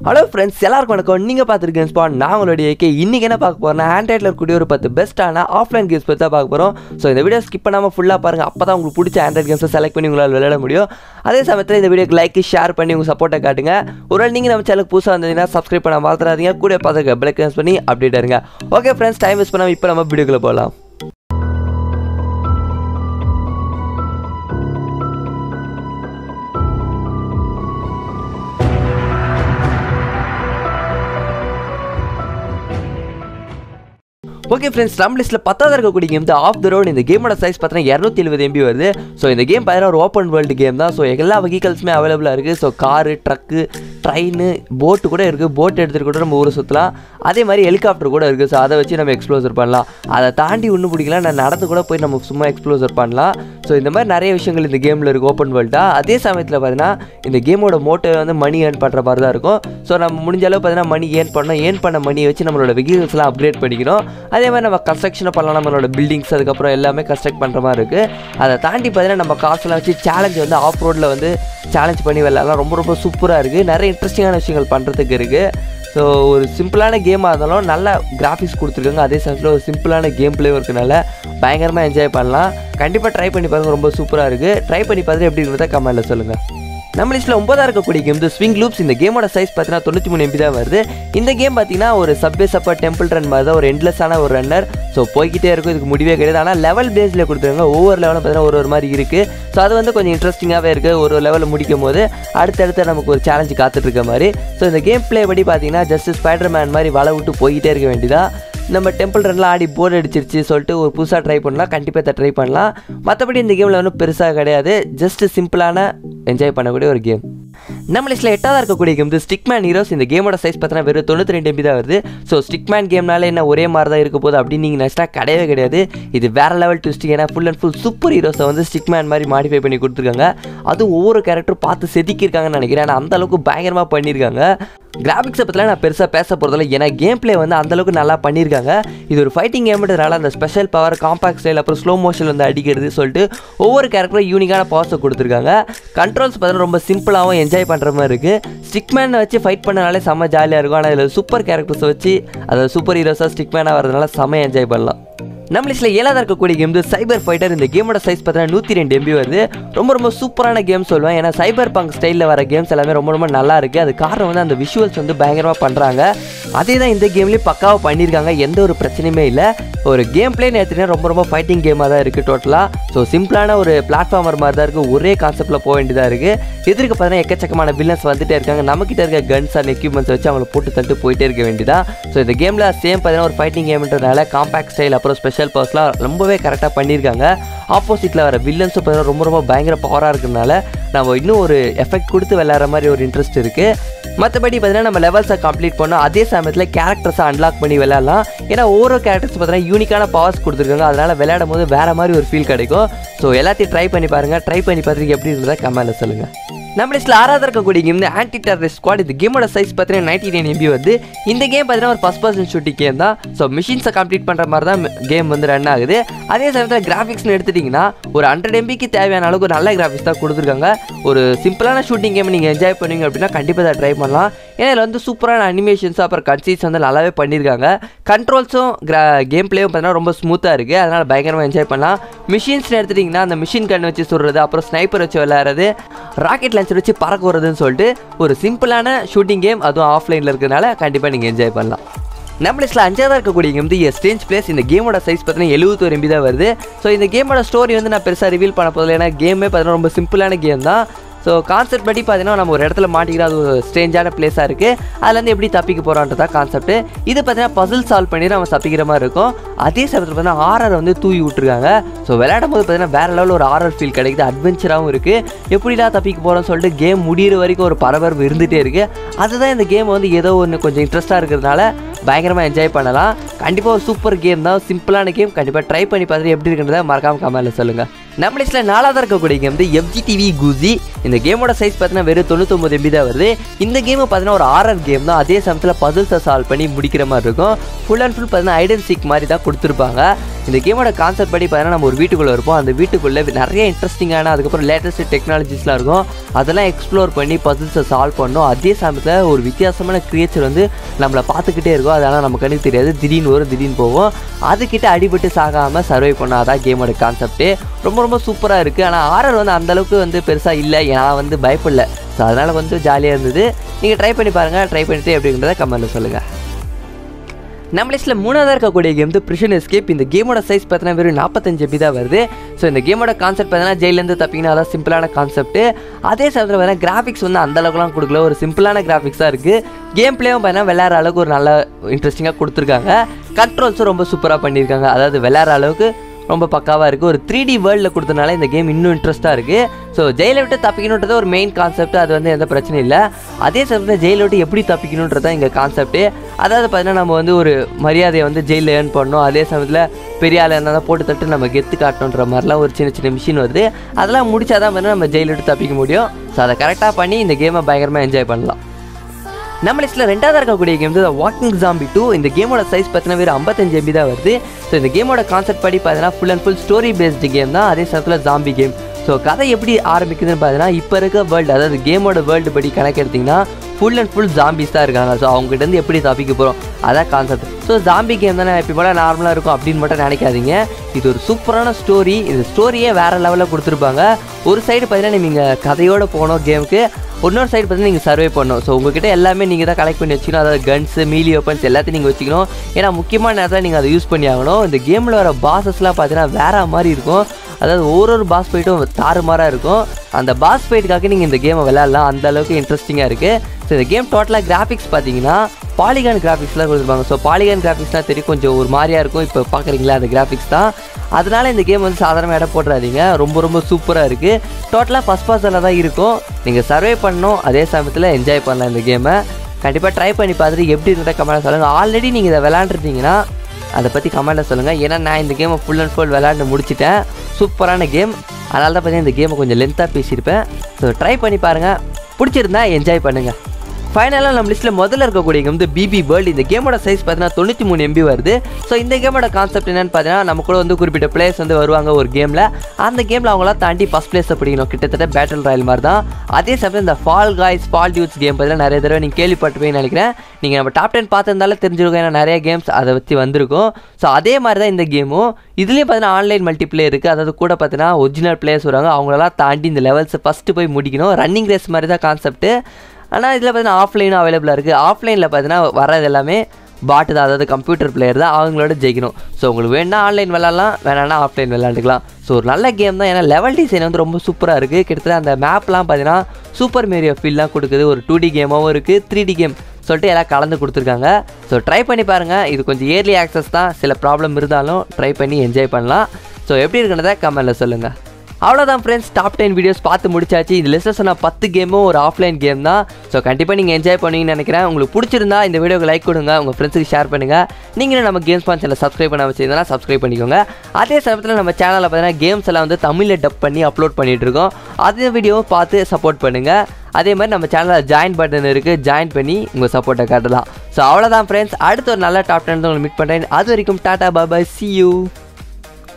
hello friends எல்லாருக்கும் வணக்கம் நீங்கள் பார்த்துருக்கேன் ஸ்பாட் நான் உங்களுடைய ஏகே இன்றைக்கி என்ன பார்க்க போகிறேன்னா ஆண்ட்ராய்டில் இருக்கக்கூடிய ஒரு பத்து பெஸ்ட்டான ஆஃப்லைன் கேம்ஸ் பற்றி தான் பார்க்க போகிறோம் ஸோ இந்த வீடியோ ஸ்கிப் பண்ணாமல் ஃபுல்லாக பாருங்கள் அப்போ தான் உங்களுக்கு பிடிச்ச ஆண்ட்ராய்ட் கேம்ஸை செலக்ட் பண்ணி உங்களால் விளையாட முடியும் அதே சமயத்தில் இந்த வீடியோக்கு லைக் ஷேர் பண்ணி உங்கள் சப்போர்ட்டை காட்டுங்க ஒரு நீங்கள் நம்ம சேனலுக்கு புதுசாக வந்தீங்கன்னா சப்ஸ்கிரைப் பண்ண மறந்துடாதீங்க கூட பார்த்துக்க பிளக் பண்ணி அப்டேட் இருங்க ஓகே ஃப்ரெண்ட்ஸ் டைம் வேஸ்ட் பண்ணாமல் இப்போ நம்ம வீடியோக்குள்ளே போகலாம் ஓகே ஃப்ரெண்ட்ஸ் நம்ம லிஸ்ட்டில் பத்தாவது இருக்கக்கூடிய கேம் தான் ஆஃப் த ரோட் இந்த கேமோட சைஸ் பார்த்தீங்கன்னா இரநூத்தி எழுபது எம்பி வருது ஸோ இந்த கேம் பார்த்தீங்கன்னா ஒரு ஓப்பன் வேர்ல்டு கேம் தான் ஸோ எல்லா வெஹிக்கல்ஸுமே அவைலபிளாக இருக்குது ஸோ காரு ட்ரக்கு ட்ரெயின் போட்டு கூட இருக்குது போட் எடுத்துகிட்டு கூட நம்ம ஊரை சுற்றலாம் அதே மாதிரி ஹெலிகாப்டர் கூட இருக்குது ஸோ அதை வச்சு நம்ம எக்ஸ்ப்ளோசர் பண்ணலாம் அதை தாண்டி ஒன்றும் பிடிக்கல நான் நடந்து கூட போய் நம்ம சும்மா எக்ஸ்ப்ளோசர் பண்ணலாம் ஸோ இந்த மாதிரி நிறைய விஷயங்கள் இந்த கேமில் இருக்குது ஓப்பன் வேர்ல்டாக அதே சமயத்தில் பார்த்தீங்கன்னா இந்த கேமோட மோட்டோ வந்து மணி ஏர்ன் பண்ணுற மாதிரி தான் இருக்கும் ஸோ நம்ம முடிஞ்ச அளவு பார்த்தீங்கன்னா மணி ஏர்ன் பண்ணோம் ஏர்ன் பண்ண மணியை வச்சு நம்மளோட வெஹிக்கல்ஸ்லாம் அப்கிரேட் பண்ணிக்கணும் அதே மாதிரி நம்ம கன்ஸ்ட்ரக்ஷனை பண்ணலாம் நம்மளோட பில்டிங்ஸ் அதுக்கப்புறம் எல்லாமே கன்ஸ்ட்ரக்ட் பண்ணுற மாதிரி இருக்குது அதை தாண்டி பார்த்தீங்கன்னா நம்ம காசுலாம் வச்சு சேலஞ்ச் வந்து ஆஃப் ரோட்டில் வந்து சேலஞ்ச் பண்ணி விளையாடலாம் ரொம்ப ரொம்ப சூப்பராக இருக்குது நிறைய இன்ட்ரெஸ்டிங்கான விஷயங்கள் பண்ணுறதுக்கு இருக்குது ஸோ ஒரு சிம்பிளான கேமாக இருந்தாலும் நல்ல கிராஃபிக்ஸ் கொடுத்துருக்காங்க அதே சமயத்தில் ஒரு சிம்பிளான கேம் பிளேவும் இருக்கனால பயங்கரமாக என்ஜாய் பண்ணலாம் கண்டிப்பாக ட்ரை பண்ணி பாருங்கள் ரொம்ப சூப்பராக இருக்குது ட்ரை பண்ணி பார்த்துட்டு எப்படி இருக்கிறத கமெண்ட்டில் சொல்லுங்கள் நம்ம லிஸ்ட்டில் ஒன்பதாக இருக்கக்கூடிய கேம் இந்த ஸ்விங் லூப்ஸ் இந்த கேமோட சைஸ் பார்த்தீங்கன்னா தொண்ணூற்றி மூணு எம்பி தான் வருது இந்த கேம் பார்த்தீங்கன்னா ஒரு சப்பே சப்பா டெம்பிள் ரன் மாதிரி தான் ஒரு எண்ட்லெஸ்ஸான ஒரு ரன்னர் ஸோ போய்கிட்டே இருக்கும் இதுக்கு முடிவே கிடையாது ஆனால் லெவல் பேஸில் கொடுத்துருங்க ஒவ்வொரு லெவலும் பார்த்தீங்கன்னா ஒரு ஒரு மாதிரி இருக்குது ஸோ அது வந்து கொஞ்சம் இன்ட்ரெஸ்டிங்காகவே இருக்குது ஒரு லெவலில் முடிக்கும் போது அடுத்தடுத்து நமக்கு ஒரு சேலஞ்சு காத்துட்டு இருக்க மாதிரி ஸோ இந்த கேம் ப்ளே படி பார்த்தீங்கன்னா ஜஸ்ட் ஸ்பைடர் மேன் மாதிரி வலை விட்டு போய்கிட்டே இருக்க வேண்டியதான் நம்ம டெம்பிள் ரன்லாம் ஆடி போர்டு அடிச்சிருச்சு சொல்லிட்டு ஒரு புதுசாக ட்ரை பண்ணலாம் கண்டிப்பாக இதை ட்ரை பண்ணலாம் மற்றபடி இந்த கேமில் ஒன்றும் பெருசாக கிடையாது ஜஸ்ட் சிம்பிளான என்ஜாய் பண்ணக்கூடிய ஒரு கேம் நம்ம லிஸ்ட்டில் எட்டாவது இருக்கக்கூடிய கேம் ஸ்டிக்மேன் ஹீரோஸ் இந்த கேமோட சைஸ் பார்த்தீங்கன்னா வெறும் தொண்ணூற்றி ரெண்டு எம்பி தான் வருது ஸோ ஸ்டிக்மேன் கேம்னால என்ன ஒரே மாதிரி தான் இருக்க போகுது அப்படின்னு நீங்கள் நினச்சிட்டா கிடையவே கிடையாது இது வேறு லெவல் ட்விஸ்ட் ஏன்னா ஃபுல் அண்ட் ஃபுல் சூப்பர் ஹீரோஸை வந்து ஸ்டிக்மேன் மாதிரி மாடிஃபை பண்ணி கொடுத்துருக்காங்க அதுவும் ஒவ்வொரு கேரக்டரும் பார்த்து செதுக்கியிருக்காங்கன்னு நினைக்கிறேன் ஆனால் அந்த அளவுக்கு பயங்கரமாக பண்ணியிருக்காங்க கிராஃபிக்ஸை பற்றிலாம் நான் பெருசாக பேச போகிறதில்ல ஏன்னா கேம் பிளே வந்து அந்தளவுக்கு நல்லா பண்ணியிருக்காங்க இது ஒரு ஃபைட்டிங் கேம்ன்றதுனால அந்த ஸ்பெஷல் பவர் காம்பாக்ட் ஸ்டைல் அப்புறம் ஸ்லோ மோஷன் வந்து அடிக்கிறது சொல்லிட்டு ஒவ்வொரு கேரக்டரும் யூனிக்கான பவர்ஸை கொடுத்துருக்காங்க கண்ட்ரோல்ஸ் பார்த்தீங்கன்னா ரொம்ப சிம்பிளாகவும் என்ஜாய் பண்ணுற மாதிரி இருக்குது ஸ்டிக்மேனை வச்சு ஃபைட் பண்ணனாலே செம்ம ஜாலியாக இருக்கும் ஆனால் இதில் சூப்பர் கேரக்டர்ஸை வச்சு அதாவது சூப்பர் ஹீரோஸாக ஸ்டிக்மேனாக வரதுனால செம்ம என்ஜாய் பண்ணலாம் நம்ம லிஸ்ட்டில் ஏழாவது இருக்கக்கூடிய கேம் சைபர் ஃபைட்டர் இந்த கேமோட சைஸ் பார்த்தீங்கன்னா நூற்றி ரெண்டு எம்பி வருது ரொம்ப ரொம்ப சூப்பரான கேம் சொல்லுவேன் ஏன்னா சைபர் பங்க் ஸ்டைலில் வர கேம்ஸ் எல்லாமே ரொம்ப ரொம்ப நல்லா இருக்குது அது காரணம் வந்து அந்த விஷுவல்ஸ் வந்து பயங்கரமாக பண்ணுறாங்க அதே தான் இந்த கேம்லேயும் பக்காவாக பண்ணியிருக்காங்க எந்த ஒரு பிரச்சனையுமே இல்லை ஒரு கேம் பிளேன்னு எடுத்துகிட்டா ரொம்ப ரொம்ப ஃபைட்டிங் கேமாக தான் இருக்குது டோட்டலாக ஸோ சிம்பிளான ஒரு பிளாட்ஃபார்மர் மாதிரி தான் இருக்குது ஒரே கான்செப்ட்டில் போக வேண்டியதாக இருக்குது எதிர்க்கு பார்த்தீங்கன்னா எக்கச்சக்கமான வில்லன்ஸ் வந்துட்டே இருக்காங்க நம்மக்கிட்ட இருக்க கன்ஸ் அண்ட் எக்யூப்மெண்ட்ஸ் வச்சு அவங்கள போட்டு தட்டு போயிட்டே இருக்க வேண்டியதான் ஸோ இந்த கேமில் சேம் பார்த்தீங்கன்னா ஒரு ஃபைட்டிங் கேம்ன்றதுனால காம்பாக்ட் ஸ்டைல் அப்புறம் ஸ்பெஷல் பவர்ஸ்லாம் ரொம்பவே கரெக்டாக பண்ணியிருக்காங்க ஆப்போசிட்டில் வர வில்லன்ஸும் பார்த்தீங்கன்னா ரொம்ப ரொம்ப பயங்கர பவராக இருக்கிறதுனால நம்ம இன்னும் ஒரு எஃபெக்ட் கொடுத்து விளையாடுற மாதிரி ஒரு இன்ட்ரெஸ்ட் இருக்குது மற்றபடி பார்த்தீங்கன்னா நம்ம லெவல்ஸை கம்ப்ளீட் பண்ணோம் அதே சமயத்தில் கேரக்டர்ஸை அன்லாக் பண்ணி விளையாடலாம் ஏன்னா ஒவ்வொரு கேரக்டர்ஸ் பார்த்தீங்கன்னா யூனிக்கான பவர்ஸ் கொடுத்துருக்காங்க அதனால் விளையாடும் போது வேறு மாதிரி ஒரு ஃபீல் கிடைக்கும் ஸோ எல்லாத்தையும் ட்ரை பண்ணி பாருங்கள் ட்ரை பண்ணி பார்த்துட்டு எப்படி இருந்ததா கமெண்ட்டில் சொல்லுங்கள் நம்ம லிஸ்ட்டில் ஆறாவது இருக்கக்கூடிய கேம் இந்த ஆன்டி டெரரிஸ்ட் ஸ்குவாட் இந்த கேமோட சைஸ் பார்த்தீங்கன்னா நைன்டி நைன் எம்பி வந்து இந்த கேம் பார்த்தீங்கன்னா ஒரு ஃபஸ்ட் பர்சன் ஷூட்டிங் கேம் தான் ஸோ மிஷின்ஸை கம்ப்ளீட் பண்ணுற மாதிரி தான் கேம் வந்து ரன் ஆகுது அதே சமயத்தில் கிராஃபிக்ஸ்னு எடுத்துட்டிங்கன்னா ஒரு ஹண்ட்ரட் எம்பிக்கு தேவையான அளவுக்கு ஒரு நல்ல கிராஃபிக்ஸ் தான் கொடுத்துருக்காங்க ஒரு சிம்பிளான ஷூட்டிங் கேம் நீங்கள் என்ஜாய் பண்ணுவீங்க அப்படின்னா கண்டிப்பாக அதை ட்ரை பண்ணலாம் ஏன்னா இதில் வந்து சூப்பரான அனிமேஷன்ஸ் அப்புறம் கன்சீஸ் வந்து நல்லாவே பண்ணியிருக்காங்க கண்ட்ரோல்ஸும் கிரா கேம் பிளேயும் பார்த்தீங்கன்னா ரொம்ப ஸ்மூத்தாக இருக்குது அதனால் பயங்கரமாக என்ஜாய் பண்ணலாம் மிஷின்ஸ்னு எடுத்துட்டிங்கன்னா அந்த மிஷின் கன் வச்சு சுடுறது அப்புறம் ஸ்னைப்பர் வச்சு விளையாடுறது ராக்கெட் லான்ச்சர் வச்சு பறக்க வருதுன்னு சொல்லிட்டு ஒரு சிம்பிளான ஷூட்டிங் கேம் அதுவும் ஆஃப்லைனில் இருக்கிறதுனால கண்டிப்பாக நீங்கள் என்ஜாய் பண்ணலாம் நம்ம லிஸ்ட்டில் அஞ்சாவதாக இருக்கக்கூடிய கேம் வந்து ஸ்டேஞ்ச் பிளேஸ் இந்த கேமோட சைஸ் பார்த்தீங்கன்னா எழுபத்தோரு எம்பி தான் வருது ஸோ இந்த கேமோட ஸ்டோரி வந்து நான் பெருசாக ரிவீல் பண்ண போதில்லை ஏன்னா கேமே பார்த்தீங்கன்னா ரொம்ப சிம்பிளான கேம் தான் ஸோ கான்செப்ட் படி பார்த்தீங்கன்னா நம்ம ஒரு இடத்துல மாட்டிக்கிற அது ஒரு ஸ்ட்ரேஞ்சான பிளேஸாக இருக்குது அதுலேருந்து எப்படி தப்பிக்க போகிறோன்றதா கான்செப்ட் இது பார்த்தீங்கன்னா பசில் சால்வ் பண்ணி நம்ம தப்பிக்கிற மாதிரி இருக்கும் அதே சமயத்தில் பார்த்தீங்கன்னா ஆரர் வந்து தூவி விட்டுருக்காங்க ஸோ விளையாடும் போது பார்த்தீங்கன்னா வேறு லெவலில் ஒரு ஆரர் ஃபீல் கிடைக்குது அட்வென்ச்சராகவும் இருக்குது எப்படிலாம் தப்பிக்க போகிறோம்னு சொல்லிட்டு கேம் முடிகிற வரைக்கும் ஒரு பரபரப்பு இருந்துகிட்டே இருக்குது அதுதான் இந்த கேம் வந்து ஏதோ ஒன்று கொஞ்சம் இன்ட்ரெஸ்ட்டாக இருக்கிறதுனால பயங்கரமாக என்ஜாய் பண்ணலாம் கண்டிப்பாக ஒரு சூப்பர் கேம் தான் சிம்பிளான கேம் கண்டிப்பாக ட்ரை பண்ணி பார்த்துட்டு எப்படி இருக்குன்றத மறக்காம கமெண்ட்டில் சொல்லுங்கள் நம்ம லிஸ்ட்டில் நாலாவது இருக்கக்கூடிய கேம் வந்து எஃப்ஜி டிவி குசி இந்த கேமோட சைஸ் பார்த்தீங்கன்னா வெறும் தொண்ணூத்தொம்பது எம்பி தான் வருது இந்த கேம் பார்த்தீங்கன்னா ஒரு ஆர்ஆர் கேம் தான் அதே சமயத்தில் பசில்ஸை சால்வ் பண்ணி முடிக்கிற மாதிரி இருக்கும் ஃபுல் அண்ட் ஃபுல் பார்த்தீங்கன்னா ஐடன் சீக் மாதிரி தான் கொடுத்துருப்பாங்க இந்த கேமோட கான்செப்ட் படி பார்த்தீங்கன்னா நம்ம ஒரு வீட்டுக்குள்ளே இருப்போம் அந்த வீட்டுக்குள்ளே நிறைய இன்ட்ரெஸ்டிங்கான அதுக்கப்புறம் லேட்டஸ்ட் டெக்னாலஜிஸ்லாம் இருக்கும் அதெல்லாம் எக்ஸ்ப்ளோர் பண்ணி பசில்ஸை சால்வ் பண்ணோம் அதே சமயத்தில் ஒரு வித்தியாசமான கிரியேச்சர் வந்து நம்மளை பார்த்துக்கிட்டே இருக்கும் அதெல்லாம் நம்ம கண்ணுக்கு தெரியாது திடீர்னு வரும் திடீர்னு போகும் அதுக்கிட்ட அடிபட்டு சாகாமல் சர்வை பண்ணாதான் கேமோட கான்செப்ட்டு ரொம்ப ரொம்ப சூப்பராக இருக்குது ஆனால் ஆரர் வந்து அந்தளவுக்கு வந்து பெருசாக இல்லை நான் வந்து பயப்படல ஸோ அதனால் வந்து ஜாலியாக இருந்தது நீங்கள் ட்ரை பண்ணி பாருங்கள் ட்ரை பண்ணிட்டு எப்படின்றத கமெண்ட்டில் சொல்லுங்கள் நம்ம லிஸ்ட்டில் மூணாவதாக இருக்கக்கூடிய கேம் வந்து ப்ரிஷன் எஸ்கேப் இந்த கேமோட சைஸ் பார்த்தீங்கன்னா வெறும் நாற்பத்தஞ்சு எபி தான் வருது ஸோ இந்த கேமோட கான்செப்ட் பார்த்தீங்கன்னா ஜெயிலேருந்து தப்பிங்கன்னா அதான் சிம்பிளான கான்செப்ட் அதே சமயத்தில் பார்த்தீங்கன்னா கிராஃபிக்ஸ் வந்து அந்த அளவுக்குலாம் கொடுக்கல ஒரு சிம்பிளான கிராஃபிக்ஸ் தான் இருக்குது கேம் பிளேவும் பார்த்தீங்கன்னா விளையாடுற அளவுக்கு ஒரு நல்ல இன்ட்ரெஸ்டிங்காக கொடுத்துருக்காங்க கண்ட்ரோல்ஸும் ரொம்ப சூப்பராக பண்ணியிருக்காங்க அதாவது விளையாடுற அளவுக்கு ரொம்ப பக்காவாக இருக்குது ஒரு த்ரீ டி வேர்ல்டில் கொடுத்தனால இந்த கேம் இன்னும் இன்ட்ரெஸ்ட்டாக இருக்குது ஸோ ஜெயிலை விட்டு தப்பிக்கணுன்றது ஒரு மெயின் கான்செப்ட் அது வந்து எந்த பிரச்சனையும் இல்லை அதே சமயத்தில் ஜெயிலை விட்டு எப்படி தப்பிக்கணுன்றது தான் இங்கே கான்செப்ட்டு அதாவது பார்த்தீங்கன்னா நம்ம வந்து ஒரு மரியாதையை வந்து ஜெயிலில் ஏர்ன் பண்ணணும் அதே சமயத்தில் பெரிய ஆள் இருந்தால் போட்டு தட்டு நம்ம கெத்து காட்டணுன்ற மாதிரிலாம் ஒரு சின்ன சின்ன மிஷின் வருது அதெல்லாம் முடிச்சா தான் வந்து நம்ம ஜெயிலை விட்டு தப்பிக்க முடியும் ஸோ அதை கரெக்டாக பண்ணி இந்த கேமை பயங்கரமாக என்ஜாய் பண்ணலாம் நம்ம லிஸ்ட்டில் ரெண்டாவது இருக்கக்கூடிய கேம் வந்து வாக்கிங் ஜாம்பி டூ இந்த கேமோட சைஸ் பார்த்தீங்கன்னா வெறும் ஐம்பத்தஞ்சு எம்பி தான் வருது ஸோ இந்த கேமோட கான்செப்ட் படி பார்த்தீங்கன்னா full and full story based game தான் அதே சமயத்தில் ஜாம்பி கேம் ஸோ கதை எப்படி ஆரம்பிக்குதுன்னு பார்த்தீங்கன்னா இப்போ இருக்க வேர்ல்டு அதாவது கேமோட வேர்ல்டு படி கணக்கு எடுத்திங்கன்னா ஃபுல் அண்ட் ஃபுல் ஜாம்பிஸ் தான் இருக்காங்க ஸோ அவங்ககிட்ட எப்படி தப்பிக்க போகிறோம் அதான் கான்செப்ட் ஸோ ஜாம்பி கேம் தானே இப்போ போல நார்மலாக இருக்கும் அப்படின்னு மட்டும் நினைக்காதீங்க இது ஒரு சூப்பரான ஸ்டோரி இந்த ஸ்டோரியே வேறு லெவலில் கொடுத்துருப்பாங்க ஒரு சைடு பார்த்தீங்கன்னா நீங்கள் கதையோடு போனோம் கேமுக்கு இன்னொரு சைடு பார்த்தீங்கன்னா நீங்கள் சர்வே பண்ணணும் ஸோ உங்ககிட்ட எல்லாமே நீங்கள் தான் கலெக்ட் பண்ணி வச்சுக்கணும் அதாவது கன்ஸு மீலி வெப்பன்ஸ் எல்லாத்தையும் நீங்கள் வச்சுக்கணும் ஏன்னா முக்கியமான நேரத்தில் நீங்கள் அதை யூஸ் பண்ணி ஆகணும் இந்த கேமில் வர பாசஸ்லாம் பார்த்தீங்கன்னா வேற மாதிரி இருக்கும் அதாவது ஒரு ஒரு பாஸ் ஃபைட்டும் தாறுமாறாக இருக்கும் அந்த பாஸ் ஃபைட்டுக்காக நீங்கள் இந்த கேமை விளையாடலாம் அந்த அளவுக்கு இன்ட்ரெஸ்டிங்காக இருக்குது ஸோ இந்த கேம் டோட்டலாக கிராஃபிக்ஸ் பார்த்தீங்கன்னா பாலிகான் கிராஃபிக்ஸ்லாம் கொடுத்துருப்பாங்க ஸோ பாலிகான் கிராஃபிக்ஸ்லாம் தெரியும் கொஞ்சம் ஒரு மாதிரியாக இருக்கும் இப்போ பார்க்குறீங்களா அந்த கிராஃபிக்ஸ் தான் அதனால இந்த கேம் வந்து சாதாரணமாக இடம் போட்டுறாதீங்க ரொம்ப ரொம்ப சூப்பராக இருக்குது டோட்டலாக ஃபஸ்ட் பாஸில் தான் இருக்கும் நீங்கள் சர்வே பண்ணணும் அதே சமயத்தில் என்ஜாய் பண்ணலாம் இந்த கேமை கண்டிப்பாக ட்ரை பண்ணி பார்த்துட்டு எப்படி இருந்தால் கமெண்ட் சொல்லுங்கள் ஆல்ரெடி நீங்கள் இதை விளாண்டுருந்தீங்கன்னா அதை பற்றி கமெண்ட்டில் சொல்லுங்கள் ஏன்னா நான் இந்த கேமை ஃபுல் அண்ட் ஃபுல் விளாண்டு முடிச்சிட்டேன் சூப்பரான கேம் அதனால தான் பார்த்தீங்கன்னா இந்த கேமை கொஞ்சம் லென்த்தாக பேசியிருப்பேன் ஸோ ட்ரை பண்ணி பாருங்கள் பிடிச்சிருந்தா என்ஜாய் பண்ணுங்கள் ஃபைனலாக நம்ம லிஸ்ட்டில் முதல்ல இருக்கக்கூடிய game வந்து பிபி வேர்ல்டு இந்த கேமோட சைஸ் பார்த்தீங்கன்னா தொண்ணூற்றி மூணு எம்பி வருது ஸோ இந்த கேமோட கான்செப்ட் என்னன்னு பார்த்தீங்கன்னா நம்ம கூட வந்து குறிப்பிட்ட பிளேயர்ஸ் வந்து வருவாங்க ஒரு கேமில் அந்த கேமில் அவங்களாம் தாண்டி ஃபஸ்ட் பிளேஸை பிடிக்கணும் கிட்டத்தட்ட பேட்டில் ராயல் மாதிரி தான் அதே சமயம் இந்த Fall Guys Fall Dudes game பார்த்தீங்கன்னா நிறைய தடவை நீங்கள் கேள்விப்பட்டுப்பீங்கன்னு நினைக்கிறேன் நீங்கள் நம்ம டாப் டென் பார்த்துருந்தாலும் தெரிஞ்சிருக்கும் ஏன்னா நிறைய கேம்ஸ் அதை வச்சு வந்திருக்கும் ஸோ அதே மாதிரி தான் இந்த கேமும் இதுலேயும் பார்த்தீங்கன்னா ஆன்லைன் மல்டிப்ளே இருக்குது அதாவது கூட பார்த்தீங்கன்னா ஒரிஜினல் பிளேயர்ஸ் வருவாங்க அவங்களெல்லாம் தாண்டி இந்த லெவல்ஸை ஃபஸ்ட்டு போய் முடிக்கணும் ரன்னிங் ரேஸ் மாதிரி தான் கான்செப்ட்டு ஆனால் இதில் பார்த்தீங்கன்னா ஆஃப்லைனும் அவைலபிளாக இருக்குது ஆஃப்லைனில் பார்த்தீங்கன்னா வர்றது எல்லாமே பாட்டு தான் அதாவது கம்ப்யூட்டர் பிளேயர் தான் அவங்களோட ஜெயிக்கணும் ஸோ உங்களுக்கு வேணா ஆன்லைன் விளாட்லாம் வேணான்னா ஆஃப்லைன் விளாண்டுக்கலாம் ஸோ ஒரு நல்ல கேம் தான் ஏன்னா லெவல் டிசைன் வந்து ரொம்ப சூப்பராக இருக்குது கிட்டத்தட்ட அந்த மேப்லாம் பார்த்தீங்கன்னா சூப்பர் மேரியோ ஃபீல்லாம் கொடுக்குது ஒரு டூ டி கேமாகவும் இருக்குது த்ரீ டி கேம் சொல்லிட்டு எல்லாம் கலந்து கொடுத்துருக்காங்க ஸோ ட்ரை பண்ணி பாருங்கள் இது கொஞ்சம் இயர்லி ஆக்சஸ் தான் சில ப்ராப்ளம் இருந்தாலும் ட்ரை பண்ணி என்ஜாய் பண்ணலாம் ஸோ எப்படி இருக்குன்றதை கமெண்ட்டில் சொல்லுங்கள் அவ்வளோதான் ஃப்ரெண்ட்ஸ் டாப் டென் வீடியோஸ் பார்த்து முடிச்சாச்சு இந்த லிஸ்ட்டில் சொன்ன பத்து கேமும் ஒரு ஆஃப்லைன் கேம் தான் ஸோ கண்டிப்பாக நீங்கள் என்ஜாய் பண்ணுவீங்கன்னு நினைக்கிறேன் உங்களுக்கு பிடிச்சிருந்தா இந்த வீடியோக்கு லைக் கொடுங்க உங்கள் ஃப்ரெண்ட்ஸுக்கு ஷேர் பண்ணுங்கள் நீங்களும் நம்ம கேம்ஸ் பான் சேனல் சப்ஸ்கிரைப் பண்ண வச்சிருந்தா சப்ஸ்கிரைப் பண்ணிக்கோங்க அதே சமயத்தில் நம்ம சேனலில் பார்த்தீங்கன்னா கேம்ஸ் எல்லாம் வந்து தமிழில் டப் பண்ணி அப்லோட் பண்ணிட்டு இருக்கோம் அதே வீடியோவை பார்த்து சப்போர்ட் பண்ணுங்கள் அதே மாதிரி நம்ம சேனலில் ஜாயின் பட்டன் இருக்குது ஜாயின் பண்ணி உங்கள் சப்போர்ட்டை காட்டலாம் ஸோ அவ்வளோதான் ஃப்ரெண்ட்ஸ் அடுத்த ஒரு நல்ல டாப் டென் உங்களை மீட் பண்ணுறேன் அது வரைக்கும் டாடா பாபாய் சி யூ